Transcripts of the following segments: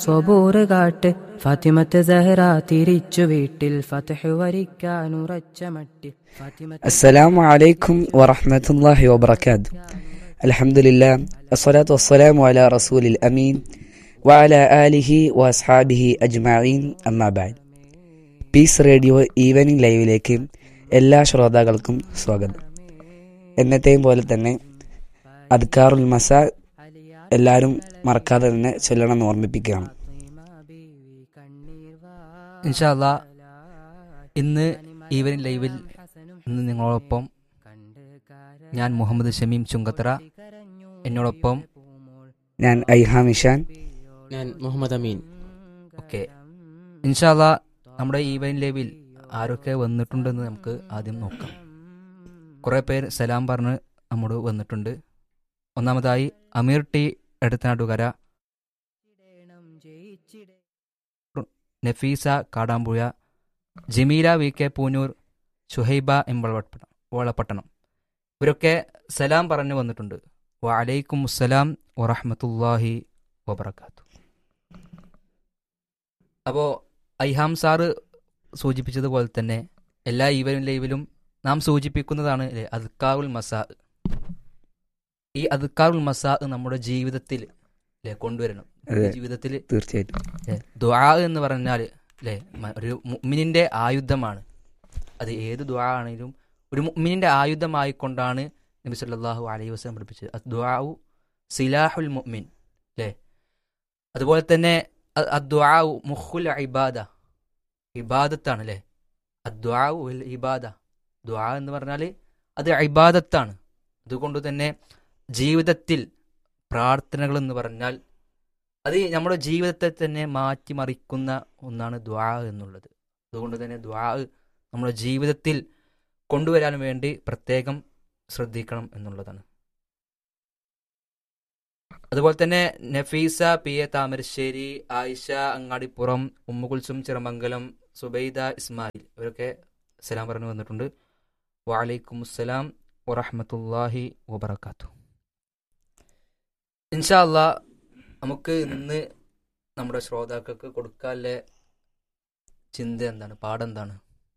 സ്വബൂറ് കാട്ട് ഫാത്തിമത്ത് സഹറ തിരിച്ചു വീട്ടിൽ ഫതഹ് വരിക്കാൻ ഉറച്ച മട്ടിൽ ഫാത്തിമത്ത് السلام عليكم ورحمة الله وبركاته الحمد لله الصلاة والسلام على رسول الأمين وعلى آله وأصحابه أجمعين أما بعد പീസ് റേഡിയോ ഈവനിങ് ലൈവിലേക്ക് എല്ലാ ശ്രോതാക്കൾക്കും സ്വാഗതം എന്നത്തെയും പോലെ തന്നെ അദ്കാറുൽ മസ എല്ലാവരും മറക്കാതെ തന്നെ ചൊല്ലണമെന്ന് ഓർമ്മിപ്പിക്കുകയാണ് ഇൻഷാല്ല ഇന്ന് ഈവനിങ് ലൈവിൽ ഇന്ന് നിങ്ങളോടൊപ്പം ഞാൻ മുഹമ്മദ് ഷമീം ചുങ്കത്തറ എന്നോടൊപ്പം ഞാൻ ഐഹാം ഇഷാൻ ഞാൻ മുഹമ്മദ് അമീൻ ഓക്കെ ഇൻഷാല്ല നമ്മുടെ ഈവനിങ് ലൈവിൽ ആരൊക്കെ വന്നിട്ടുണ്ടെന്ന് നമുക്ക് ആദ്യം നോക്കാം കുറേ പേര് സലാം പറഞ്ഞ് നമ്മോട് വന്നിട്ടുണ്ട് ഒന്നാമതായി Ameer T Edathanattukara Nafeesa Kadampuzha Jameela V K Poonoor Shuhaiba Embalapattanam Valapattanam ഇവരൊക്കെ സലാം പറഞ്ഞു വന്നിട്ടുണ്ട് വലൈക്കും അസ്സലാം വറഹമത്തല്ലാഹി വബർക്കാത്തു അപ്പോൾ ഐഹാം സാറ് സൂചിപ്പിച്ചതുപോലെ തന്നെ എല്ലാ ഈവനും ലൈവിലും നാം സൂചിപ്പിക്കുന്നതാണ് അല്ലേ അദ്ക്കാറുൽ മസാ ഈ അദ്ക്കാറുൽ മസാ നമ്മുടെ ജീവിതത്തിൽ അല്ലേ കൊണ്ടുവരണം അതെ. ജീവിതത്തിൽ തീർച്ചയായിട്ടും ദുആ എന്ന് പറഞ്ഞാൽ അല്ലേ മ- ഒരു മുഅ്മിനിന്റെ ആയുധമാണ് അത് ഏത് ദുആ ആണെങ്കിലും ഒരു മുഅ്മിനിന്റെ ആയുധമായിക്കൊണ്ടാണ് നബി സല്ലല്ലാഹു അലൈഹി വസല്ലം പഠിപ്പിച്ചത് അദ്ദുആഉ സിലാഹുൽ മുഅ്മിൻ അല്ലേ അതുപോലെ തന്നെ അ- അദ്ദുആഉ മുഖുൽ ഇബാദ ഇബാദത്താണ് അല്ലേ അദ്ദുആഉ വൽ ഇബാദ ദുആ എന്ന് പറഞ്ഞാൽ അത് ഇബാദത്താണ് അതുകൊണ്ട് തന്നെ ജീവിതത്തിൽ പ്രാർത്ഥനകൾ എന്ന് പറഞ്ഞാൽ അത് നമ്മുടെ ജീവിതത്തെ തന്നെ മാറ്റിമറിക്കുന്ന ഒന്നാണ് ദ്വാ എന്നുള്ളത് അതുകൊണ്ട് തന്നെ ദ്വാ നമ്മുടെ ജീവിതത്തിൽ കൊണ്ടുവരാൻ വേണ്ടി പ്രത്യേകം ശ്രദ്ധിക്കണം എന്നുള്ളതാണ് അതുപോലെ തന്നെ നഫീസ പി എ താമരശ്ശേരി ആയിഷ അങ്ങാടിപ്പുറം ഉമ്മുകുൽസും ചിറമംഗലം സുബൈദ ഇസ്മായിൽ ഇവരൊക്കെ സലാം പറഞ്ഞു വന്നിട്ടുണ്ട് വലൈക്കും അസ്സലാം വറഹമത്തല്ലാഹി വബർക്കാത്തു ഇൻഷാ അല്ലാ നമുക്ക് ഇന്ന് നമ്മുടെ ശ്രോതാക്കൾക്ക് കൊടുക്കാനുള്ള ചിന്ത എന്താണ് പാഠം എന്താണ്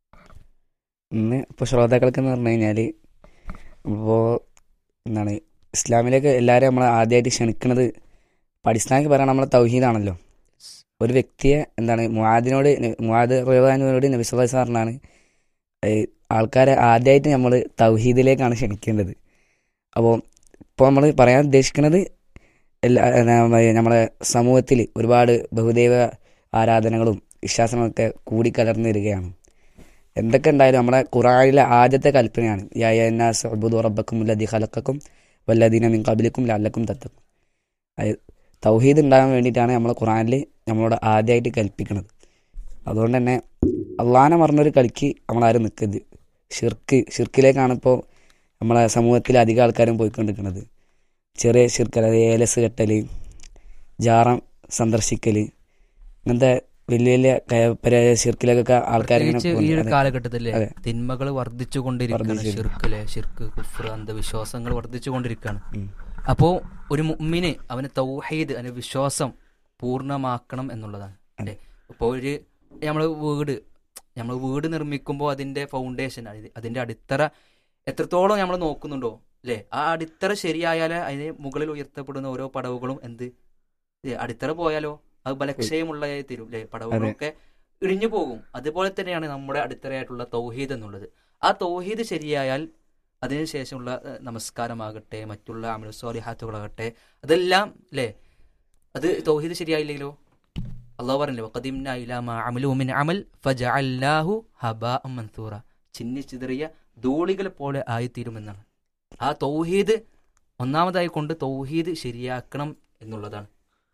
ഇന്ന് ഇപ്പോൾ ശ്രോതാക്കൾക്ക് എന്ന് പറഞ്ഞു കഴിഞ്ഞാൽ ഇപ്പോൾ എന്താണ് ഇസ്ലാമിലേക്ക് എല്ലാവരും നമ്മൾ ആദ്യമായിട്ട് ക്ഷണിക്കുന്നത് അടിസ്ഥാനക്ക് പറയാൻ നമ്മളെ തൗഹീദാണല്ലോ ഒരു വ്യക്തിയെ എന്താണ് മുവാദിനോട് മുവാദ് റഹ്വാനോട് നബി സ്വല്ലല്ലാഹു അലൈഹി പറഞ്ഞാണ് ഏഹ് ആൾക്കാരെ ആദ്യമായിട്ട് നമ്മൾ തൗഹീദിലേക്കാണ് ക്ഷണിക്കേണ്ടത് അപ്പോൾ ഇപ്പോൾ നമ്മൾ പറയാൻ ഉദ്ദേശിക്കുന്നത് എല്ലാ നമ്മുടെ സമൂഹത്തിൽ ഒരുപാട് ബഹുദൈവ ആരാധനകളും വിശ്വാസങ്ങളൊക്കെ കൂടിക്കലർന്നു വരികയാണ് എന്തൊക്കെ ഉണ്ടായാലും നമ്മുടെ ഖുറാനിലെ ആദ്യത്തെ കൽപ്പനയാണ് യാനാസ് അബുദു റബ്ബക്കും ലതി ഖലക്കും വല്ലദീന മിൻ കബിലിക്കും ലല്ലക്കും തത്തക്കും അത് തൗഹീദ് ഉണ്ടാകാൻ വേണ്ടിയിട്ടാണ് നമ്മൾ ഖുറാനിൽ നമ്മളോട് ആദ്യമായിട്ട് കൽപ്പിക്കുന്നത് അതുകൊണ്ട് തന്നെ അള്ളാനെ മറന്നൊരു കളിക്ക് നമ്മളാരും നിൽക്കരുത് ഷിർക്ക് ഷിർക്കിലേക്കാണ് ഇപ്പോൾ നമ്മളെ സമൂഹത്തിൽ അധികം ആൾക്കാരും പോയിക്കൊണ്ടിരിക്കുന്നത് ചെറിയ ഷിർക്ക് അതായത് ഏലസ് കെട്ടൽ ജാറം സന്ദർശിക്കൽ അങ്ങനത്തെ വലിയ വലിയ കയപ്പര ഷിർക്കിലേക്കൊക്കെ ആൾക്കാർ ഇങ്ങനെ പ്രത്യേകിച്ച് ഈ ഒരു പോകുന്നുണ്ട്. കാലഘട്ടത്തിലെ അതെ. തിന്മകൾ വർദ്ധിച്ചു കൊണ്ടിരിക്കുകയാണ് വർദ്ധിച്ചു. ഷിർക്കിലെ ഷിർക്ക് കുഫ്ർ അന്ധവിശ്വാസങ്ങൾ വർദ്ധിച്ചു കൊണ്ടിരിക്കുകയാണ് ഉം. അപ്പോൾ ഒരു മുഅ്മിന് അവന് തൗഹീദ് അവന് വിശ്വാസം പൂർണ്ണമാക്കണം എന്നുള്ളതാണ് അല്ലേ ഇപ്പോൾ ഒരു നമ്മൾ വീട് നമ്മൾ വീട് നിർമ്മിക്കുമ്പോൾ അതിന്റെ ഫൗണ്ടേഷൻ അതിന്റെ അടിത്തറ എത്രത്തോളം നമ്മൾ നോക്കുന്നുണ്ടോ അല്ലേ ആ അടിത്തറ ശരിയായാലേ അതിന് മുകളിൽ ഉയർത്തപ്പെടുന്ന ഓരോ പടവുകളും എന്ത് ഇല്ലേ, അടിത്തറ പോയാലോ അത് ബലക്ഷയമുള്ളതായി തീരും അല്ലേ പടവുകളൊക്കെ ഇടിഞ്ഞു പോകും അതുപോലെ തന്നെയാണ് നമ്മുടെ അടിത്തറയായിട്ടുള്ള തൗഹീദ് എന്നുള്ളത് ആ തൗഹീദ് ശരിയായാൽ അതിനുശേഷമുള്ള ഏഹ്, നമസ്കാരമാകട്ടെ മറ്റുള്ള അമലുസ്വാലിഹാത്തുകളാകട്ടെ അതെല്ലാം അല്ലേ അത് തൗഹീദ് ശരിയായില്ലെങ്കിലോ അള്ളാഹു പറഞ്ഞില്ലേ വഖദിംന ഇലാ മാ അമലു മിൻ അമൽ ഫജഅൽനാഹു ഹബാഅൻ മൻസൂറ ചിന്നി ചിതറിയ ധൂളികൾ പോലെ ആയിത്തീരുമെന്നാണ് ആ തൗഹീദ് ഒന്നാമതായി കൊണ്ട് തൗഹീദ് ശരിയാക്കണം എന്നുള്ളതാണ്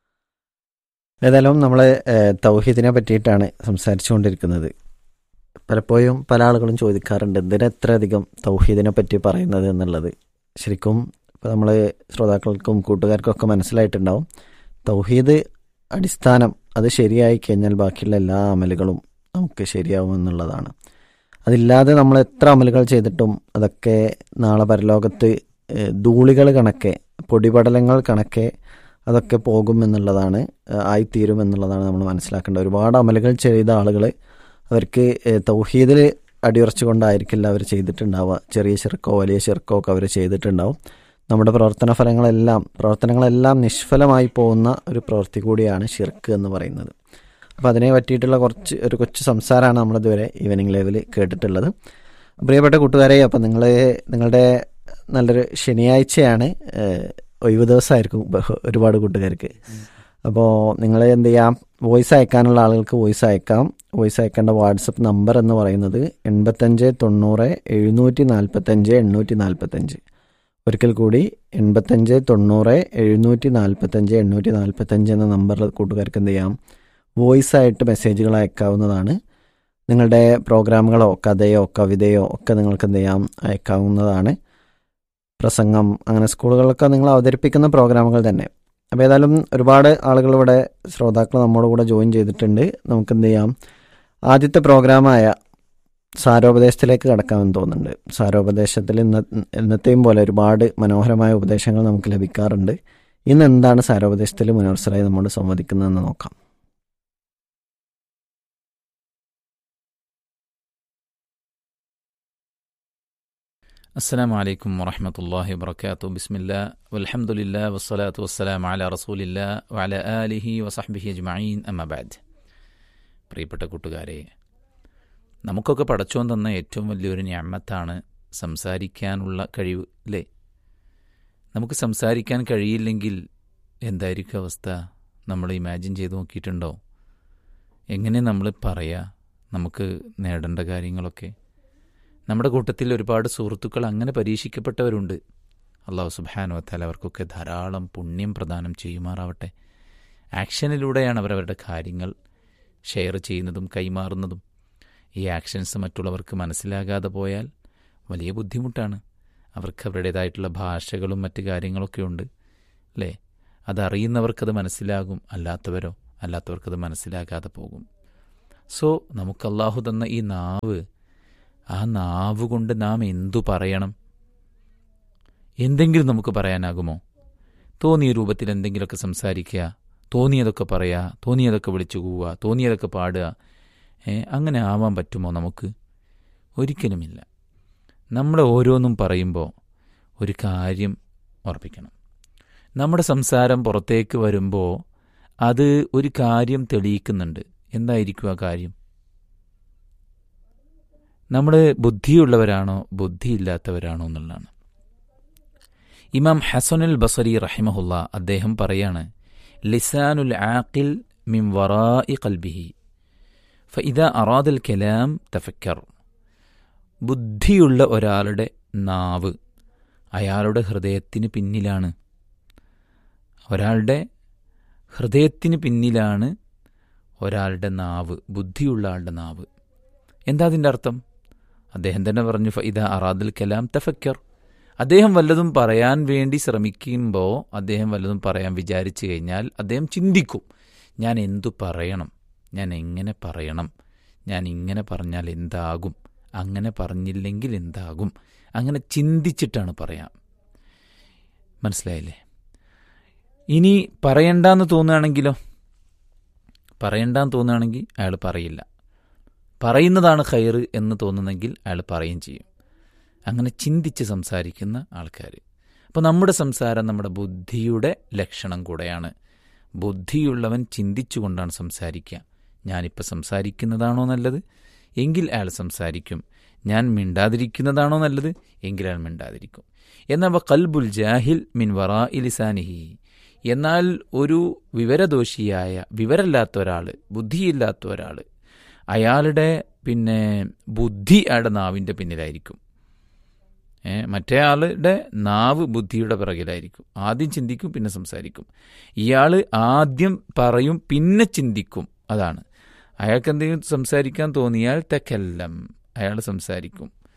ഏതായാലും നമ്മൾ തൗഹീദിനെ പറ്റിയിട്ടാണ് സംസാരിച്ചുകൊണ്ടിരിക്കുന്നത് പലപ്പോഴും പല ആളുകളും ചോദിക്കാറുണ്ട് എന്തിനാ എത്ര അധികം തൗഹീദിനെ പറ്റി പറയുന്നത് എന്നുള്ളത് ശരിക്കും ഇപ്പോൾ നമ്മൾ ശ്രോതാക്കൾക്കും കൂട്ടുകാർക്കും ഒക്കെ മനസ്സിലായിട്ടുണ്ടാവും തൗഹീദ് അടിസ്ഥാനം അത് ശരിയായി കഴിഞ്ഞാൽ ബാക്കിയുള്ള എല്ലാ അമലുകളും നമുക്ക് ശരിയാവും എന്നുള്ളതാണ് അതില്ലാതെ നമ്മൾ എത്ര അമലുകൾ ചെയ്തിട്ടും അതൊക്കെ നാളെ പരലോകത്ത് ധൂളികൾ കണക്കെ പൊടിപടലങ്ങൾ കണക്കെ അതൊക്കെ പോകും എന്നുള്ളതാണ് ഏഹ് ആയിത്തീരും എന്നുള്ളതാണ് നമ്മൾ മനസ്സിലാക്കേണ്ടത് ഒരുപാട് അമലുകൾ ചെയ്ത ആളുകൾ അവർക്ക് ഏഹ് തൗഹീദിൽ അടിയുറച്ചുകൊണ്ടായിരിക്കില്ല അവർ ചെയ്തിട്ടുണ്ടാവുക ചെറിയ ചെറുക്കോ വലിയ ചെറുക്കോ ഒക്കെ അവർ ചെയ്തിട്ടുണ്ടാവും നമ്മുടെ പ്രവർത്തന ഫലങ്ങളെല്ലാം പ്രവർത്തനങ്ങളെല്ലാം നിഷ്ഫലമായി പോകുന്ന ഒരു പ്രവൃത്തി കൂടിയാണ് ഷിർക്ക് എന്ന് പറയുന്നത് അപ്പോൾ അതിനെ പറ്റിയിട്ടുള്ള കുറച്ച് ഒരു കൊച്ചു സംസാരമാണ് നമ്മളിതുവരെ ഈവനിങ് ലെവലിൽ കേട്ടിട്ടുള്ളത് പ്രിയപ്പെട്ട കൂട്ടുകാരെ അപ്പം നിങ്ങൾ നിങ്ങളുടെ നല്ലൊരു ശനിയാഴ്ചയാണ് ഏഹ്, ഒഴിവ് ദിവസമായിരിക്കും ബഹ- ഒരുപാട് കൂട്ടുകാർക്ക് അപ്പോൾ നിങ്ങൾ എന്ത് ചെയ്യാം വോയിസ് അയക്കാനുള്ള ആളുകൾക്ക് വോയിസ് അയക്കാം വോയിസ് അയക്കേണ്ട വാട്സപ്പ് നമ്പർ എന്ന് പറയുന്നത് എൺപത്തഞ്ച് തൊണ്ണൂറ് എഴുന്നൂറ്റി നാൽപ്പത്തഞ്ച് എണ്ണൂറ്റി നാൽപ്പത്തഞ്ച് ഒരിക്കൽ കൂടി എൺപത്തഞ്ച് തൊണ്ണൂറ് എഴുന്നൂറ്റി നാൽപ്പത്തഞ്ച് എണ്ണൂറ്റി നാൽപ്പത്തഞ്ച് എന്ന നമ്പറിൽ കൂട്ടുകാർക്ക് എന്ത് ചെയ്യാം വോയിസ് ആയിട്ട് മെസ്സേജുകൾ അയക്കാവുന്നതാണ് നിങ്ങളുടെ പ്രോഗ്രാമുകളോ കഥയോ കവിതയോ ഒക്കെ നിങ്ങൾക്ക് എന്ത് ചെയ്യാം അയക്കാവുന്നതാണ് പ്രസംഗം അങ്ങനെ സ്കൂളുകളിലൊക്കെ നിങ്ങൾ അവതരിപ്പിക്കുന്ന പ്രോഗ്രാമുകൾ തന്നെ അപ്പോൾ ഏതായാലും ഒരുപാട് ആളുകൾ ഇവിടെ ശ്രോതാക്കൾ നമ്മുടെ കൂടെ ജോയിൻ ചെയ്തിട്ടുണ്ട് നമുക്ക് എന്ത് ചെയ്യാം ആദ്യത്തെ പ്രോഗ്രാമായ സാരോപദേശത്തിലേക്ക് കടക്കാമെന്ന് തോന്നുന്നുണ്ട് സാരോപദേശത്തിൽ ഇന്ന ഇന്നത്തെയും പോലെ ഒരുപാട് മനോഹരമായ ഉപദേശങ്ങൾ നമുക്ക് ലഭിക്കാറുണ്ട് ഇന്ന് എന്താണ് സാരോപദേശത്തിൽ മുനോത്സരായി നമ്മോട് സംവദിക്കുന്നതെന്ന് നോക്കാം السلام عليكم ورحمة الله وبركاته بسم الله والحمد لله والصلاة والسلام على رسول الله وعلى آله وصحبه أجمعين أما بعد പ്രിയപ്പെട്ട കൂട്ടുകാരെ നമുക്കൊക്കെ പടച്ചോൻ തന്ന ഏറ്റവും വലിയൊരു ഞാമത്താണ് സംസാരിക്കാനുള്ള കഴിവ് അല്ലേ നമുക്ക് സംസാരിക്കാൻ കഴിയില്ലെങ്കിൽ എന്തായിരിക്കും അവസ്ഥ നമ്മൾ ഇമാജിൻ ചെയ്ത് നോക്കിയിട്ടുണ്ടോ എങ്ങനെ നമ്മൾ പറയാ നമുക്ക് നേടേണ്ട കാര്യങ്ങളൊക്കെ നമ്മുടെ കൂട്ടത്തിൽ ഒരുപാട് സുഹൃത്തുക്കൾ അങ്ങനെ പരീക്ഷിക്കപ്പെട്ടവരുണ്ട് അള്ളാഹു സുബാനു വത്താൽ അവർക്കൊക്കെ ധാരാളം പുണ്യം പ്രദാനം ചെയ്യുമാറാവട്ടെ ആക്ഷനിലൂടെയാണ് അവരവരുടെ കാര്യങ്ങൾ ഷെയർ ചെയ്യുന്നതും കൈമാറുന്നതും ഈ ആക്ഷൻസ് മറ്റുള്ളവർക്ക് മനസ്സിലാകാതെ പോയാൽ വലിയ ബുദ്ധിമുട്ടാണ് അവർക്ക് അവരുടേതായിട്ടുള്ള ഭാഷകളും മറ്റു കാര്യങ്ങളൊക്കെ ഉണ്ട് അല്ലേ അതറിയുന്നവർക്കത് മനസ്സിലാകും അല്ലാത്തവരോ അല്ലാത്തവർക്കത് മനസ്സിലാകാതെ പോകും സോ നമുക്ക് അള്ളാഹു തന്ന ഈ നാവ് ആ നാവ് കൊണ്ട് നാം എന്തു പറയണം എന്തെങ്കിലും നമുക്ക് പറയാനാകുമോ തോന്നിയ രൂപത്തിൽ എന്തെങ്കിലുമൊക്കെ സംസാരിക്കുക തോന്നിയതൊക്കെ പറയുക തോന്നിയതൊക്കെ വിളിച്ചു പോവുക തോന്നിയതൊക്കെ പാടുക ഏ, അങ്ങനെ ആവാൻ പറ്റുമോ നമുക്ക് ഒരിക്കലുമില്ല നമ്മൾ ഓരോന്നും പറയുമ്പോൾ ഒരു കാര്യം ഉറപ്പിക്കണം നമ്മുടെ സംസാരം പുറത്തേക്ക് വരുമ്പോൾ അത് ഒരു കാര്യം തെളിയിക്കുന്നുണ്ട് എന്തായിരിക്കും ആ കാര്യം നമ്മൾ ബുദ്ധിയുള്ളവരാണോ ബുദ്ധിയില്ലാത്തവരാണോ എന്നുള്ളതാണ് ഇമാം ഹസനുൽ ബസരി റഹിമഹുല്ല അദ്ദേഹം പറയാണ് ലിസാനുൽ ആഖിൽ മിം വറാഇ ഖൽബിഹി ഫഇദ അറാദൽ കലാം തഫക്കർ ബുദ്ധിയുള്ള ഒരാളുടെ നാവ് അയാളുടെ ഹൃദയത്തിന് പിന്നിലാണ് ഒരാളുടെ ഹൃദയത്തിന് പിന്നിലാണ് ഒരാളുടെ നാവ് ബുദ്ധിയുള്ള ആളുടെ നാവ് എന്താ അതിൻ്റെ അർത്ഥം അദ്ദേഹം തന്നെ പറഞ്ഞു ഫൈദ അറാദുൽ കലാം തഫക്കർ അദ്ദേഹം വല്ലതും പറയാൻ വേണ്ടി ശ്രമിക്കുമ്പോൾ അദ്ദേഹം വല്ലതും പറയാൻ വിചാരിച്ചു കഴിഞ്ഞാൽ അദ്ദേഹം ചിന്തിക്കും ഞാൻ എന്തു പറയണം ഞാൻ എങ്ങനെ പറയണം ഞാൻ ഇങ്ങനെ പറഞ്ഞാൽ എന്താകും അങ്ങനെ പറഞ്ഞില്ലെങ്കിൽ എന്താകും അങ്ങനെ ചിന്തിച്ചിട്ടാണ് പറയാം മനസ്സിലായില്ലേ ഇനി പറയണ്ടെന്ന് തോന്നുകയാണെങ്കിലോ പറയണ്ടെന്ന് തോന്നുകയാണെങ്കിൽ അയാൾ പറയില്ല പറയുന്നതാണ് ഖൈറ് എന്ന് തോന്നുന്നെങ്കിൽ അയാൾ പറയുകയും ചെയ്യും അങ്ങനെ ചിന്തിച്ച് സംസാരിക്കുന്ന ആൾക്കാർ അപ്പോൾ നമ്മുടെ സംസാരം നമ്മുടെ ബുദ്ധിയുടെ ലക്ഷണം കൂടെയാണ് ബുദ്ധിയുള്ളവൻ ചിന്തിച്ചുകൊണ്ടാണ് സംസാരിക്കുക ഞാനിപ്പോൾ സംസാരിക്കുന്നതാണോ നല്ലത് എങ്കിൽ അയാൾ സംസാരിക്കും ഞാൻ മിണ്ടാതിരിക്കുന്നതാണോ നല്ലത് എങ്കിൽ അയാൾ മിണ്ടാതിരിക്കും എന്നാൽ കൽബുൽ ജാഹിൽ മിൻ വറാ ഇലിസാനിഹി എന്നാൽ ഒരു വിവരദോഷിയായ വിവരമില്ലാത്ത ഒരാൾ ബുദ്ധിയില്ലാത്ത ഒരാൾ അയാളുടെ പിന്നെ ബുദ്ധി അയാളുടെ നാവിൻ്റെ പിന്നിലായിരിക്കും ഏ, മറ്റേ ആളുടെ നാവ് ബുദ്ധിയുടെ പിറകിലായിരിക്കും ആദ്യം ചിന്തിക്കും പിന്നെ സംസാരിക്കും ഇയാൾ ആദ്യം പറയും പിന്നെ ചിന്തിക്കും അതാണ് അയാൾക്ക് എന്തെങ്കിലും സംസാരിക്കാൻ തോന്നിയാൽ തെക്കെല്ലാം അയാൾ സംസാരിക്കും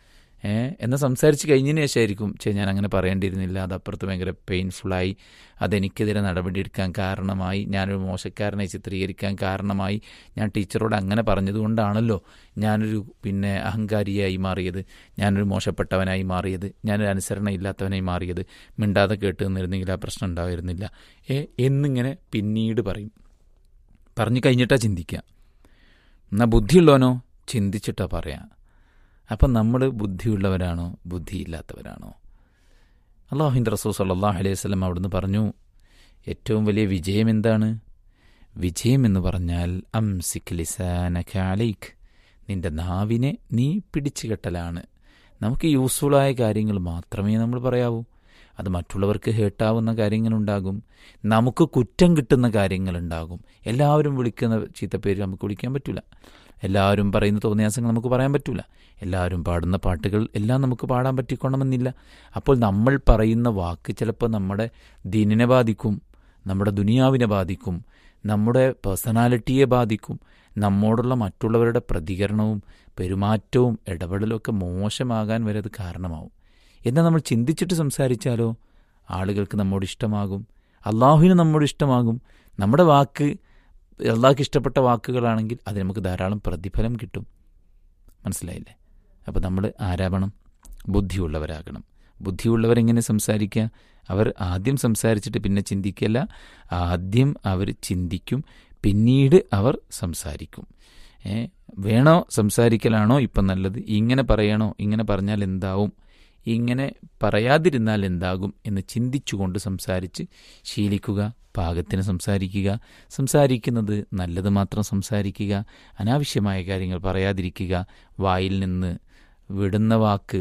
ഏ എന്നാൽ സംസാരിച്ച് കഴിഞ്ഞതിന് ശേഷമായിരിക്കും ചേ ഞാൻ അങ്ങനെ പറയേണ്ടിയിരുന്നില്ല അത് അപ്പുറത്ത് ഭയങ്കര പെയിൻഫുള്ളായി അതെനിക്കെതിരെ നടപടിയെടുക്കാൻ കാരണമായി ഞാനൊരു മോശക്കാരനെ ചിത്രീകരിക്കാൻ കാരണമായി ഞാൻ ടീച്ചറോട് അങ്ങനെ പറഞ്ഞതുകൊണ്ടാണല്ലോ ഞാനൊരു പിന്നെ അഹങ്കാരിയായി മാറിയത് ഞാനൊരു മോശപ്പെട്ടവനായി മാറിയത് ഞാനൊരു അനുസരണ ഇല്ലാത്തവനായി മാറിയത് മിണ്ടാതെ കേട്ട് നിന്നിരുന്നെങ്കിൽ ആ പ്രശ്നം ഉണ്ടായിരുന്നില്ല ഏ എന്നിങ്ങനെ പിന്നീട് പറയും പറഞ്ഞു കഴിഞ്ഞിട്ടാ ചിന്തിക്കുക എന്നാൽ ബുദ്ധിയുള്ളവനോ ചിന്തിച്ചിട്ടാ പറയാം അപ്പം നമ്മൾ ബുദ്ധിയുള്ളവരാണോ ബുദ്ധിയില്ലാത്തവരാണോ അള്ളാഹുവിൻ്റെ റസൂൽ സല്ലാഹു അലൈഹി വസ്ലം അവിടുന്ന് പറഞ്ഞു ഏറ്റവും വലിയ വിജയം എന്താണ് വിജയം എന്ന് പറഞ്ഞാൽ അംസിക് ലിസാനക അലൈക്ക് നിന്റെ നാവിനെ നീ പിടിച്ചു കെട്ടലാണ് നമുക്ക് യൂസ്ഫുള്ളായ കാര്യങ്ങൾ മാത്രമേ നമ്മൾ പറയാവൂ അത് മറ്റുള്ളവർക്ക് ഹേട്ടാവുന്ന കാര്യങ്ങളുണ്ടാകും നമുക്ക് കുറ്റം കിട്ടുന്ന കാര്യങ്ങളുണ്ടാകും എല്ലാവരും വിളിക്കുന്ന ചീത്തപ്പേര് നമുക്ക് വിളിക്കാൻ പറ്റില്ല എല്ലാവരും പറയുന്ന തോന്നിയാസങ്ങൾ നമുക്ക് പറയാൻ പറ്റില്ല എല്ലാവരും പാടുന്ന പാട്ടുകൾ എല്ലാം നമുക്ക് പാടാൻ പറ്റിക്കൊള്ളണമെന്നില്ല അപ്പോൾ നമ്മൾ പറയുന്ന വാക്ക് ചിലപ്പോൾ നമ്മുടെ ദീനിനെ ബാധിക്കും നമ്മുടെ ദുനിയാവിനെ ബാധിക്കും നമ്മുടെ പേഴ്സണാലിറ്റിയെ ബാധിക്കും നമ്മോടുള്ള മറ്റുള്ളവരുടെ പ്രതികരണവും പെരുമാറ്റവും ഇടപെടലും ഒക്കെ മോശമാകാൻ വരെ അത് കാരണമാവും എന്നാൽ നമ്മൾ ചിന്തിച്ചിട്ട് സംസാരിച്ചാലോ ആളുകൾക്ക് നമ്മോട് ഇഷ്ടമാകും അള്ളാഹുവിന് നമ്മോട് ഇഷ്ടമാകും നമ്മുടെ വാക്ക് അള്ളാഹ്ക്ക് ഇഷ്ടപ്പെട്ട വാക്കുകളാണെങ്കിൽ അത് നമുക്ക് ധാരാളം പ്രതിഫലം കിട്ടും മനസ്സിലായില്ലേ അപ്പോൾ നമ്മൾ ആരാവണം ബുദ്ധിയുള്ളവരാകണം ബുദ്ധിയുള്ളവരെങ്ങനെ സംസാരിക്കുക അവർ ആദ്യം സംസാരിച്ചിട്ട് പിന്നെ ചിന്തിക്കല്ല ആദ്യം അവർ ചിന്തിക്കും പിന്നീട് അവർ സംസാരിക്കും ഏ വേണോ സംസാരിക്കലാണോ ഇപ്പം നല്ലത് ഇങ്ങനെ പറയണോ ഇങ്ങനെ പറഞ്ഞാൽ എന്താവും ഇങ്ങനെ പറയാതിരുന്നാൽ എന്താകും എന്ന് ചിന്തിച്ചുകൊണ്ട് സംസാരിച്ച് ശീലിക്കുക പാകത്തിന് സംസാരിക്കുക സംസാരിക്കുന്നത് നല്ലത് മാത്രം സംസാരിക്കുക അനാവശ്യമായ കാര്യങ്ങൾ പറയാതിരിക്കുക വായിൽ നിന്ന് വിടുന്ന വാക്ക്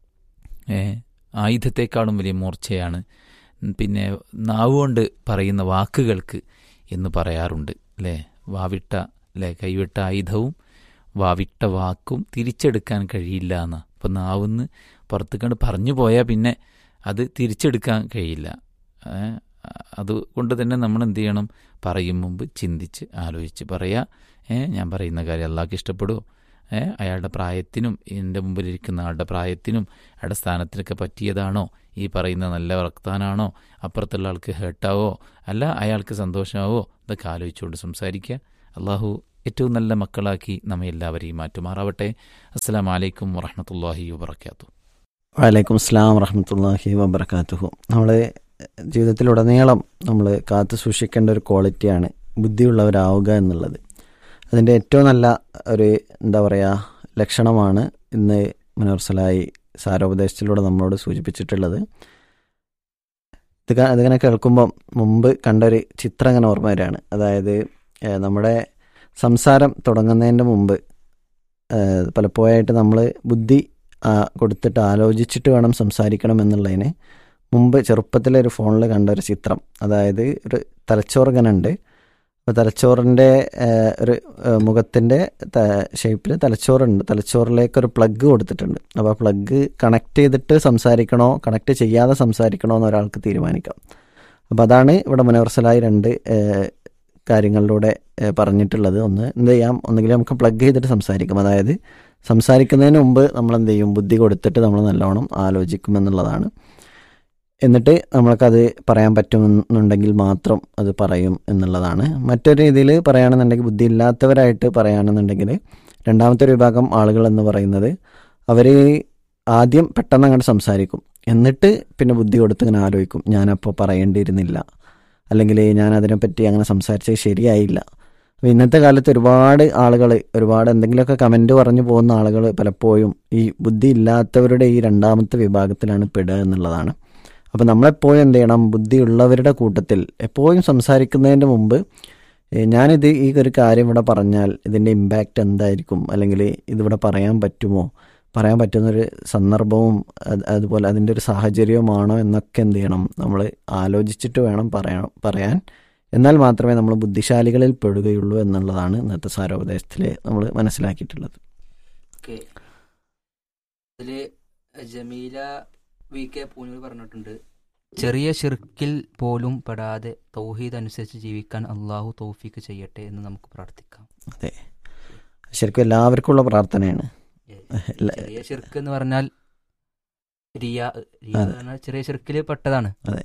ആയുധത്തെക്കാളും വലിയ മൂർച്ചയാണ് പിന്നെ നാവുകൊണ്ട് പറയുന്ന വാക്കുകൾക്ക് എന്ന് പറയാറുണ്ട് അല്ലേ വാവിട്ട അല്ലേ കൈവിട്ട ആയുധവും വാവിട്ട വാക്കും തിരിച്ചെടുക്കാൻ കഴിയില്ല എന്ന് അപ്പം നാവുന്ന് പുറത്ത് കണ്ട് പറഞ്ഞു പോയാൽ പിന്നെ അത് തിരിച്ചെടുക്കാൻ കഴിയില്ല അതുകൊണ്ട് തന്നെ നമ്മൾ എന്ത് ചെയ്യണം പറയും മുമ്പ് ചിന്തിച്ച് ആലോചിച്ച് പറയാ ഏ ഞാൻ പറയുന്ന കാര്യം അള്ളാഹ്ക്ക് ഇഷ്ടപ്പെടുമോ ഏ അയാളുടെ പ്രായത്തിനും എൻ്റെ മുമ്പിലിരിക്കുന്ന ആളുടെ പ്രായത്തിനും അയാളുടെ സ്ഥാനത്തിനൊക്കെ പറ്റിയതാണോ ഈ പറയുന്ന നല്ല വർത്താനാണോ അപ്പുറത്തുള്ള ആൾക്ക് ഹേർട്ടാവോ അല്ല അയാൾക്ക് സന്തോഷമാവോ ഇതൊക്കെ ആലോചിച്ചുകൊണ്ട് സംസാരിക്കുക അള്ളാഹു ഏറ്റവും നല്ല മക്കളാക്കി നമ്മെ എല്ലാവരെയും മാറ്റുമാറാവട്ടെ അസ്സാം വലൈക്കും വറഹമത്തല്ലാഹി വബർക്കാത്തു വലൈക്കും അസ്ലാം വറഹമത്തല്ലാഹി വബർക്കാത്തുഹു നമ്മൾ ജീവിതത്തിലുടനീളം നമ്മൾ കാത്തു സൂക്ഷിക്കേണ്ട ഒരു ക്വാളിറ്റിയാണ് ബുദ്ധിയുള്ളവരാവുക എന്നുള്ളത് അതിൻ്റെ ഏറ്റവും നല്ല ഒരു എന്താ പറയുക ലക്ഷണമാണ് ഇന്ന് മുനർസലായി സാരോപദേശത്തിലൂടെ നമ്മളോട് സൂചിപ്പിച്ചിട്ടുള്ളത് ഇത് ഇതിങ്ങനെ കേൾക്കുമ്പം മുമ്പ് കണ്ടൊരു ചിത്രം അങ്ങനെ ഓർമ്മ വരികയാണ് അതായത് നമ്മുടെ സംസാരം തുടങ്ങുന്നതിൻ്റെ മുമ്പ് പലപ്പോഴായിട്ട് നമ്മൾ ബുദ്ധി കൊടുത്തിട്ട് ആലോചിച്ചിട്ട് വേണം സംസാരിക്കണം എന്നുള്ളതിന് മുമ്പ് ചെറുപ്പത്തിലെ ഒരു ഫോണിൽ കണ്ട ഒരു ചിത്രം അതായത് ഒരു തലച്ചോർഗനുണ്ട് അപ്പോൾ തലച്ചോറിൻ്റെ ഒരു മുഖത്തിൻ്റെ ഷേപ്പിൽ തലച്ചോറുണ്ട് തലച്ചോറിലേക്ക് ഒരു പ്ലഗ് കൊടുത്തിട്ടുണ്ട് അപ്പോൾ ആ പ്ലഗ് കണക്ട് ചെയ്തിട്ട് സംസാരിക്കണോ കണക്ട് ചെയ്യാതെ സംസാരിക്കണോ എന്ന് ഒരാൾക്ക് തീരുമാനിക്കാം അപ്പോൾ അതാണ് ഇവിടെ മുനവർസലായി രണ്ട് കാര്യങ്ങളിലൂടെ പറഞ്ഞിട്ടുള്ളത് ഒന്ന് എന്ത് ചെയ്യാം ഒന്നുകിൽ നമുക്ക് പ്ലഗ് ചെയ്തിട്ട് സംസാരിക്കാം അതായത് സംസാരിക്കുന്നതിന് മുമ്പ് നമ്മൾ എന്ത് ചെയ്യും ബുദ്ധി കൊടുത്തിട്ട് നമ്മൾ നല്ലോണം ആലോചിക്കും എന്നുള്ളതാണ് എന്നിട്ട് നമ്മൾക്കത് പറയാൻ പറ്റുമെന്നുണ്ടെങ്കിൽ മാത്രം അത് പറയും എന്നുള്ളതാണ് മറ്റൊരു രീതിയിൽ പറയുകയാണെന്നുണ്ടെങ്കിൽ ബുദ്ധി ഇല്ലാത്തവരായിട്ട് പറയുകയാണെന്നുണ്ടെങ്കിൽ രണ്ടാമത്തെ ഒരു വിഭാഗം ആളുകൾ എന്ന് പറയുന്നത് അവർ ആദ്യം പെട്ടെന്ന് അങ്ങോട്ട് സംസാരിക്കും എന്നിട്ട് പിന്നെ ബുദ്ധി കൊടുത്ത് ഇങ്ങനെ ആലോചിക്കും ഞാനപ്പോൾ പറയേണ്ടിയിരുന്നില്ല അല്ലെങ്കിൽ ഞാൻ അതിനെപ്പറ്റി അങ്ങനെ സംസാരിച്ചത് ശരിയായില്ല അപ്പോൾ ഇന്നത്തെ കാലത്ത് ഒരുപാട് ആളുകൾ ഒരുപാട് എന്തെങ്കിലുമൊക്കെ കമൻറ്റ് പറഞ്ഞു പോകുന്ന ആളുകൾ പലപ്പോഴും ഈ ബുദ്ധി ഇല്ലാത്തവരുടെ ഈ രണ്ടാമത്തെ വിഭാഗത്തിലാണ് പെടുക എന്നുള്ളതാണ് അപ്പോൾ നമ്മളെപ്പോഴും എന്ത് ചെയ്യണം ബുദ്ധിയുള്ളവരുടെ കൂട്ടത്തിൽ എപ്പോഴും സംസാരിക്കുന്നതിൻ്റെ മുമ്പ് ഞാനിത് ഈ ഒരു കാര്യം ഇവിടെ പറഞ്ഞാൽ ഇതിൻ്റെ ഇമ്പാക്റ്റ് എന്തായിരിക്കും അല്ലെങ്കിൽ ഇതിവിടെ പറയാൻ പറ്റുമോ പറയാൻ പറ്റുന്നൊരു സന്ദർഭവും അതുപോലെ അതിൻ്റെ ഒരു സാഹചര്യവുമാണോ എന്നൊക്കെ എന്ത് ചെയ്യണം നമ്മൾ ആലോചിച്ചിട്ട് വേണം പറയാൻ പറയാൻ എന്നാൽ മാത്രമേ നമ്മൾ ബുദ്ധിശാലികളിൽ പെടുകയുള്ളൂ എന്നുള്ളതാണ് ഇന്നത്തെ സാരോപദേശത്തിൽ നമ്മൾ മനസ്സിലാക്കിയിട്ടുള്ളത് ഓക്കെ അതില് ജമീല വി കെ പൂനൂർ പറഞ്ഞിട്ടുണ്ട് ചെറിയ ഷിർക്കിൽ പോലും പെടാതെ തൗഹീദ് അനുസരിച്ച് ജീവിക്കാൻ അള്ളാഹു തൗഫീക്ക് ചെയ്യട്ടെ എന്ന് നമുക്ക് പ്രാർത്ഥിക്കാം അതെ ശരിക്കും എല്ലാവർക്കും ഉള്ള പ്രാർത്ഥനയാണ് ചെറിയ ഷിർക്ക് എന്ന് പറഞ്ഞാൽ റിയ റിയ അതെ. എന്ന് പറഞ്ഞാൽ ചെറിയ ചെറുക്കില് പെട്ടതാണ് അതെ.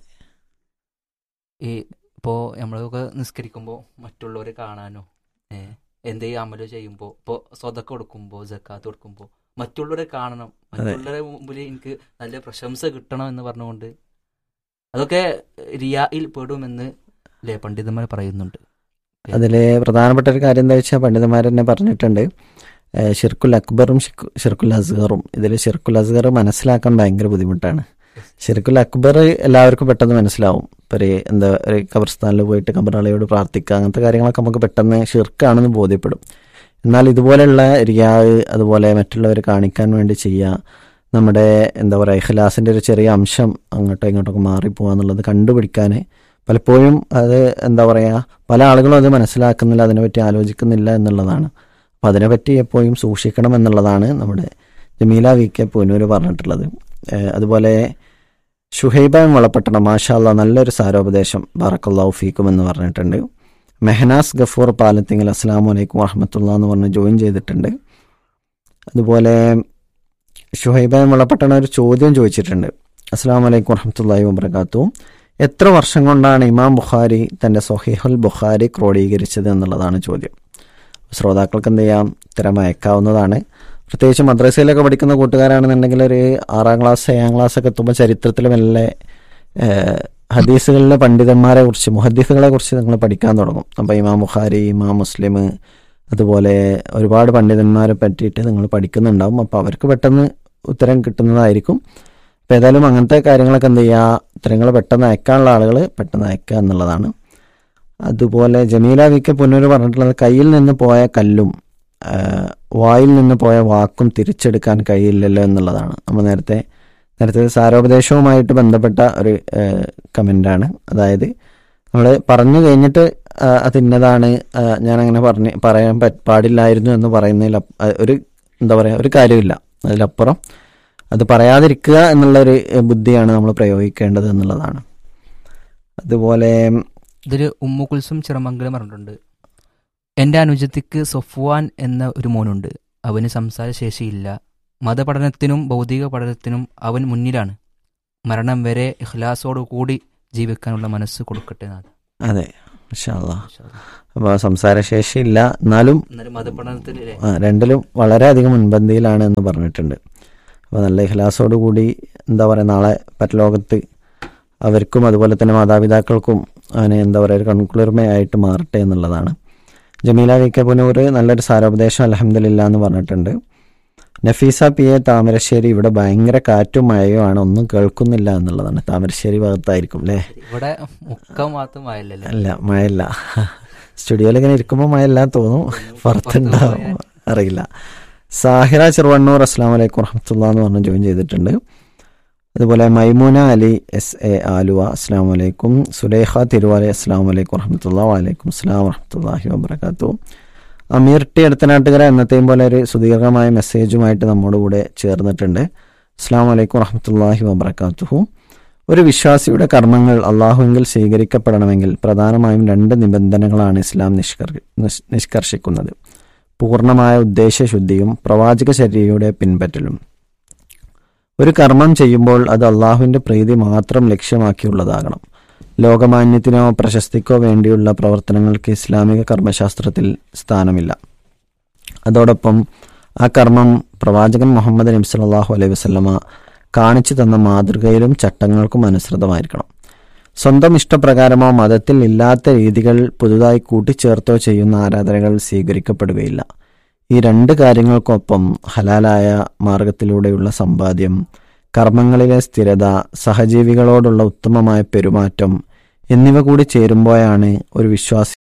ഈ ഇപ്പോ നമ്മളൊക്കെ നിസ്കരിക്കുമ്പോ മറ്റുള്ളവരെ കാണാനോ ഏ എന്തെങ്കിലും അമല് ചെയ്യുമ്പോ ഇപ്പോ സ്വതക്ക കൊടുക്കുമ്പോ ജക്കാത്ത് കൊടുക്കുമ്പോ മറ്റുള്ളവരെ കാണണം മറ്റുള്ളവരെ മുമ്പിൽ എനിക്ക് നല്ല പ്രശംസ കിട്ടണം എന്ന് പറഞ്ഞുകൊണ്ട് അതൊക്കെ റിയായിൽ പെടുമെന്ന് അല്ലേ പണ്ഡിതന്മാർ പറയുന്നുണ്ട് അതിലെ പ്രധാനപ്പെട്ട ഒരു കാര്യം എന്താ വെച്ചാൽ പണ്ഡിതന്മാർ തന്നെ പറഞ്ഞിട്ടുണ്ട് ഏഹ് ഷിർക്കുൽ അക്ബറും ഷിക്കു- ഷിർക്കുൽ അസ്ഗറും ഇതിൽ ഷിർക്കുൽ അസ്ഗർ മനസ്സിലാക്കാൻ ഭയങ്കര ബുദ്ധിമുട്ടാണ് ഷിർക്കുൽ അക്ബർ എല്ലാവർക്കും പെട്ടെന്ന് മനസ്സിലാവും ഇപ്പൊ ഒരു എന്താ ഒരു ഖബർസ്ഥാനിൽ പോയിട്ട് ഖബറാളിയോട് പ്രാർത്ഥിക്കുക അങ്ങനത്തെ കാര്യങ്ങളൊക്കെ നമുക്ക് പെട്ടെന്ന് ഷിർക്കാണെന്ന് ബോധ്യപ്പെടും എന്നാൽ ഇതുപോലെയുള്ള റിയാവ് അതുപോലെ മറ്റുള്ളവരെ കാണിക്കാൻ വേണ്ടി ചെയ്യുക നമ്മുടെ എന്താ പറയുക ഇഖ്ലാസിൻ്റെ ഒരു ചെറിയ അംശം അങ്ങോട്ടോ ഇങ്ങോട്ടൊക്കെ മാറിപ്പോവുക എന്നുള്ളത് കണ്ടുപിടിക്കാൻ പലപ്പോഴും അത് എന്താ പറയുക പല ആളുകളും അത് മനസ്സിലാക്കുന്നില്ല അതിനെപ്പറ്റി ആലോചിക്കുന്നില്ല എന്നുള്ളതാണ് അപ്പം അതിനെപ്പറ്റി എപ്പോഴും സൂക്ഷിക്കണം എന്നുള്ളതാണ് നമ്മുടെ ജമീല വി കെ പൂനൂര് പറഞ്ഞിട്ടുള്ളത് ഏഹ് അതുപോലെ ഷുഹൈബ വളപ്പട്ടണം മാഷാല്ല നല്ലൊരു സാരോപദേശം ബാറക്കല്ലാഹു ഫീക്കും എന്ന് പറഞ്ഞിട്ടുണ്ട് മെഹനാസ് ഗഫൂർ പാലത്തിങ്കൽ അസ്സാം വലൈക്കും വറഹമത്തുള്ള എന്ന് പറഞ്ഞ് ജോയിൻ ചെയ്തിട്ടുണ്ട് അതുപോലെ ഷുഹൈബ വളപ്പട്ടണ ഒരു ചോദ്യം ചോദിച്ചിട്ടുണ്ട് അസ്സാം വലൈക്കും വറഹമത്തല്ലാഹി വബർക്കാത്തു എത്ര വർഷം കൊണ്ടാണ് ഇമാം ബുഖാരി തൻ്റെ സൊഹീഹുൽ ബുഖാരി ക്രോഡീകരിച്ചത് എന്നുള്ളതാണ് ചോദ്യം ശ്രോതാക്കൾക്ക് എന്ത് ചെയ്യാം ഇത്തരം അയക്കാവുന്നതാണ് പ്രത്യേകിച്ച് മദ്രസയിലൊക്കെ പഠിക്കുന്ന കൂട്ടുകാരാണെന്നുണ്ടെങ്കിൽ ഒരു ആറാം ക്ലാസ് ഏഴാം ക്ലാസ് ഒക്കെ എത്തുമ്പോൾ ചരിത്രത്തിൽ മെല്ലെ ഏഹ്, ഹദീസുകളിലെ പണ്ഡിതന്മാരെ കുറിച്ച് മുഹദ്ദീസുകളെ കുറിച്ച് നിങ്ങൾ പഠിക്കാൻ തുടങ്ങും അപ്പോൾ ഇമാം ബുഖാരി ഇമാം മുസ്ലിം അതുപോലെ ഒരുപാട് പണ്ഡിതന്മാരെ പറ്റിയിട്ട് നിങ്ങൾ പഠിക്കുന്നുണ്ടാവും അപ്പോൾ അവർക്ക് പെട്ടെന്ന് ഉത്തരം കിട്ടുന്നതായിരിക്കും അപ്പോൾ ഏതായാലും അങ്ങനത്തെ കാര്യങ്ങളൊക്കെ എന്ത് ചെയ്യുക ഉത്തരങ്ങൾ പെട്ടെന്ന് അയക്കാനുള്ള ആളുകൾ പെട്ടെന്ന് അയക്കുക എന്നുള്ളതാണ് അതുപോലെ ജമീല വി കെ പുന്നൂര് പറഞ്ഞിട്ടുള്ളത് കയ്യിൽ നിന്ന് പോയ കല്ലും ആ, വായിൽ നിന്ന് പോയ വാക്കും തിരിച്ചെടുക്കാൻ കഴിയില്ലല്ലോ എന്നുള്ളതാണ് നമ്മൾ നേരത്തെ നേരത്തെ സാരോപദേശവുമായിട്ട് ബന്ധപ്പെട്ട ഒരു കമൻ്റാണ് അതായത് നമ്മൾ പറഞ്ഞു കഴിഞ്ഞിട്ട് ആ, അത് ഇന്നതാണ് ആ, ഞാൻ അങ്ങനെ പറഞ്ഞ് പറയാൻ പറ്റ- പാടില്ലായിരുന്നു എന്ന് പറയുന്നതിൽ അപ്പ- ആ, ഒരു എന്താ പറയുക ഒരു കാര്യമില്ല അതിലപ്പുറം അത് പറയാതിരിക്കുക എന്നുള്ളൊരു ഏഹ്, ബുദ്ധിയാണ് നമ്മൾ പ്രയോഗിക്കേണ്ടത് എന്നുള്ളതാണ് അതുപോലെ ഇതൊരു ഉമ്മു കുൽസും ചിറമംഗലം പറഞ്ഞിട്ടുണ്ട് എൻ്റെ അനുജത്തിക്ക് സൊഫ്വാൻ എന്ന ഒരു മോനുണ്ട് അവന് സംസാരശേഷിയില്ല മതപഠനത്തിനും ഭൗതിക പഠനത്തിനും അവൻ മുന്നിലാണ് മരണം വരെ ഇഖ്ലാസോടു കൂടി ജീവിക്കാനുള്ള മനസ്സ് കൊടുക്കട്ടെ എന്നാണ്. അതെ ഇൻഷാല്ലാ അപ്പോൾ സംസാരശേഷി ഇല്ല എന്നാലും എന്നാലും മതപഠനത്തിൽ അല്ലേ? ആ, രണ്ടിലും വളരെയധികം മുൻപന്തിയിലാണ് എന്ന് പറഞ്ഞിട്ടുണ്ട് അപ്പോൾ നല്ല ഇഹ്ലാസോട് കൂടി എന്താ പറയുക നാളെ പരലോകത്ത് അവർക്കും അതുപോലെ തന്നെ മാതാപിതാക്കൾക്കും അവന് എന്താ പറയുക ഒരു കൺകുളിർമയായിട്ട് മാറട്ടെ എന്നുള്ളതാണ് ജമീല വി കെ പുനൂർ നല്ലൊരു സാരോപദേശം അലഹമില്ല എന്ന് പറഞ്ഞിട്ടുണ്ട് നഫീസ പി എ താമരശ്ശേരി ഇവിടെ ഭയങ്കര കാറ്റും മഴയുമാണ് ഒന്നും കേൾക്കുന്നില്ല എന്നുള്ളതാണ് താമരശ്ശേരി ഭാഗത്തായിരിക്കും അല്ലേ ഇവിടെ മുക്കം മാത്രമായില്ലല്ലേ അല്ല മഴയില്ല സ്റ്റുഡിയോയിൽ ഇങ്ങനെ ഇരിക്കുമ്പോൾ മഴയില്ല തോന്നും പുറത്തുണ്ടാവും അറിയില്ല സാഹിറ ചെറുവണ്ണൂർ അസ്സാം വലൈക്കും വറഹമത്തുള്ള എന്ന് പറഞ്ഞ് ജോയിൻ ചെയ്തിട്ടുണ്ട് അതുപോലെ മൈമൂന അലി എസ് എ ആലുവ അസ്സാം വലൈക്കും സുലേഖ തിരുവാല അസ്സാം വലൈക്കും വറഹമത്തുള്ള വലൈക്കും അസ്സാം വറഹമത്തല്ലാഹി വബർക്കാത്തു അമീർ ടി അടുത്തനാട്ടുകര എന്നത്തെയും പോലെ ഒരു സുദീർഘമായ മെസ്സേജുമായിട്ട് നമ്മോട് കൂടെ ചേർന്നിട്ടുണ്ട് അസ്സാം വലൈക്കും വറഹമത്തല്ലാഹി വബർക്കാത്തുഹു ഒരു വിശ്വാസിയുടെ കർമ്മങ്ങൾ അള്ളാഹുവിൽ സ്വീകരിക്കപ്പെടണമെങ്കിൽ പ്രധാനമായും രണ്ട് നിബന്ധനകളാണ് ഇസ്ലാം നിഷ്കർ നിഷ്- നിഷ്കർഷിക്കുന്നത് പൂർണ്ണമായ ഉദ്ദേശശുദ്ധിയും പ്രവാചക ചര്യയുടെ പിൻപറ്റലും ഒരു കർമ്മം ചെയ്യുമ്പോൾ അത് അള്ളാഹുവിൻ്റെ പ്രീതി മാത്രം ലക്ഷ്യമാക്കിയുള്ളതാകണം ലോകമാന്യത്തിനോ പ്രശസ്തിക്കോ വേണ്ടിയുള്ള പ്രവർത്തനങ്ങൾക്ക് ഇസ്ലാമിക കർമ്മശാസ്ത്രത്തിൽ സ്ഥാനമില്ല അതോടൊപ്പം ആ കർമ്മം പ്രവാചകൻ മുഹമ്മദ് നബി സല്ലല്ലാഹു അലൈഹി വസല്ലമ കാണിച്ചു തന്ന മാതൃകയിലും ചട്ടങ്ങൾക്കും അനുസൃതമായിരിക്കണം സ്വന്തം ഇഷ്ടപ്രകാരമോ മതത്തിൽ ഇല്ലാത്ത രീതികൾ പുതുതായി കൂട്ടിച്ചേർത്തോ ചെയ്യുന്ന ആരാധനകൾ സ്വീകരിക്കപ്പെടുകയില്ല ഈ രണ്ട് കാര്യങ്ങൾക്കൊപ്പം ഹലാലായ മാർഗത്തിലൂടെയുള്ള സമ്പാദ്യം കർമ്മങ്ങളിലെ സ്ഥിരത സഹജീവികളോടുള്ള ഉത്തമമായ പെരുമാറ്റം എന്നിവ കൂടി ചേരുമ്പോഴാണ് ഒരു വിശ്വാസി